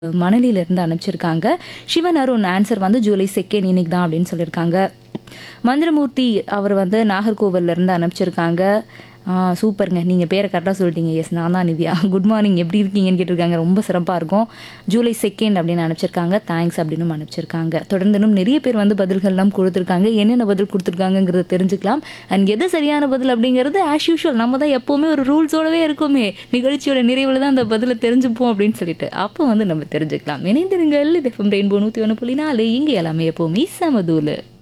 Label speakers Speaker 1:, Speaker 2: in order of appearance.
Speaker 1: மணலியிலேருந்து அனுப்பிச்சிருக்காங்க சிவன் அருண் ஆன்சர் வந்து July second இன்னைக்கு தான் அப்படின்னு சொல்லியிருக்காங்க மந்திரமூர்த்தி அவர் வந்து நாகர்கோவில்ல இருந்து அனுப்பிச்சிருக்காங்க ஆ சூப்பருங்க நீங்கள் பேரை கரெக்டாக சொல்லிட்டீங்க எஸ் நான் தான் நிவ்யா குட் மார்னிங் எப்படி இருக்கீங்கன்னு கேட்டிருக்காங்க ரொம்ப சிறப்பாக இருக்கும் ஜூலை செகண்ட் அப்படின்னு அனுப்பிச்சிருக்காங்க தேங்க்ஸ் அப்படின்னு அனுப்பிச்சிருக்காங்க தொடர்ந்து இன்னும் நிறைய பேர் வந்து பதில்கள்லாம் கொடுத்துருக்காங்க என்னென்ன பதில் கொடுத்துருக்காங்கங்கிறத தெரிஞ்சுக்கலாம் அண்ட் எது சரியான பதில் அப்படிங்கிறது ஆஸ் யூஷுவல் நம்ம தான் எப்போவுமே ஒரு ரூல்ஸோடவே இருக்குமே நிகழ்ச்சியோட நிறைவில் தான் அந்த பதிலை தெரிஞ்சுப்போம் அப்படின்னு சொல்லிட்டு அப்போ வந்து நம்ம தெரிஞ்சுக்கலாம் இணைந்திருங்கள் இது எஃப்எம் ரெயின்போ நூற்றி ஒன்று புள்ளி நாலு இங்கே எல்லாமே எப்போவுமே சமதூலு